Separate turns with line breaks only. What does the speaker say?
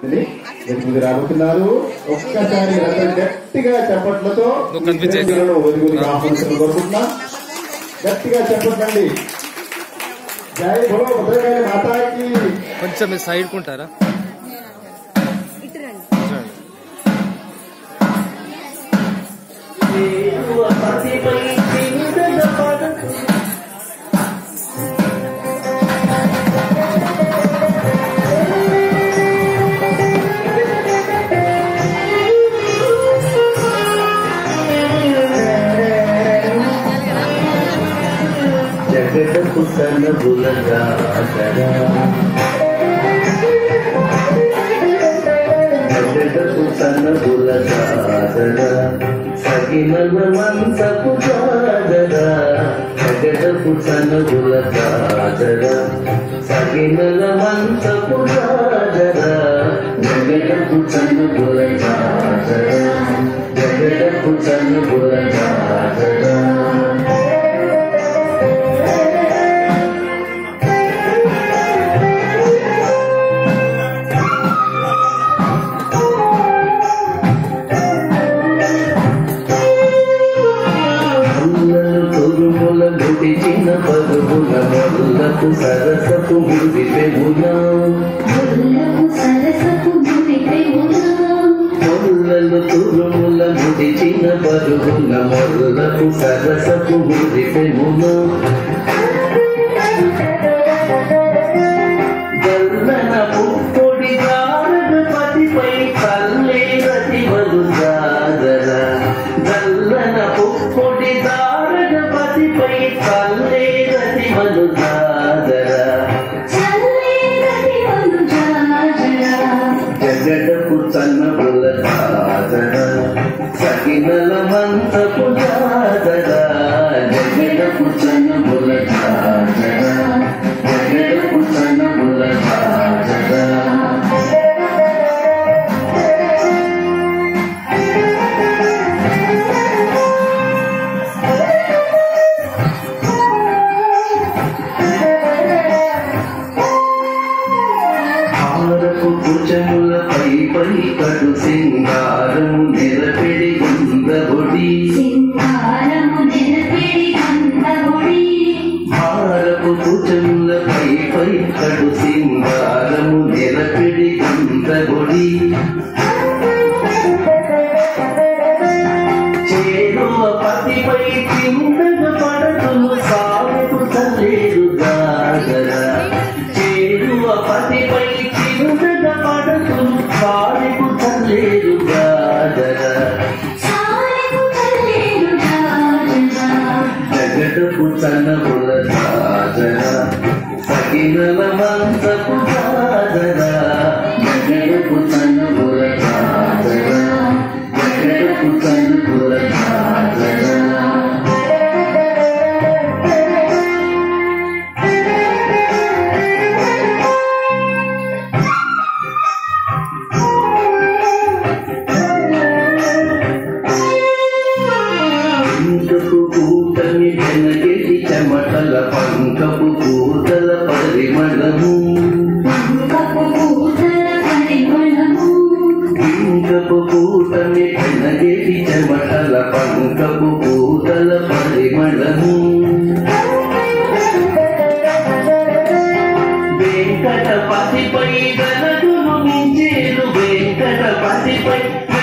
వ్యక్తిని వెతుకుని రాబోతున్నారు ఒక్కసారి అందరూ గట్టిగా చప్పట్లతో
నువ్వు కనిపించే-
ఈ ప్రేమికులను వెతుకుని ఆహ్వానించాలని కోరుకుంటున్నా గట్టిగా చెప్పండి జై భో భద్రకాళి మాతాకి
కొంచెం మీరు సైడ్ కుంటారా
జగతకు సనబులగా జగతకు సనబులగా సగినల మంచపు జాగరా జగతకు సనబులగా సగినల మంచపు జాగరా జగతకు సనబులగా జగతకు సనబులగా అల్లలు తొరుముల గుడిచిన పరుగుల మొల్లకు సరసపు ముడి పెగున మొల్లలు తురుముల గుడిచిన పరుగుల మొల్లకు సరసపు ముడి పెగున గల్లన పుప్పొడి గారగపతిపై కల్లే రతి వలుగాదర గల్లన పుప్పొడి గారగపతిపై కల్లే రతి వలుగాదర జగడపు తన్న బులగాదర సకినల మంతపు జాదర జగడపు తన్న బులగాదర జగడపు తన్న బులగాదర హారపు భుజముల పై పై కడు సింగారము నిలబెడి గుందబొడి హారపు భుజముల పై పై కడు సింగారము నిలబెడి గుందబొడి చేరువ పతిపై కిందన పడతులు సాగు తల్లేరు గాగర చేరువ పతిపై కిందన పడతులు సాగు తల్లేరు గాగర జగడపు చనబుల సాగర సకినల మంతపు సాగర జగడపు చనబుల సాగర జగడపు చనబుల సాగర పంకపు కూటమి వెనకెటి చెమటల పంకపు కూతల పరిమళము పంకపు కూటమి వెనకెటి చెమటల పంకపు కూతల పరిమళము వెంకటపతిపై గనగులు మించేరు వెంకటపతిపై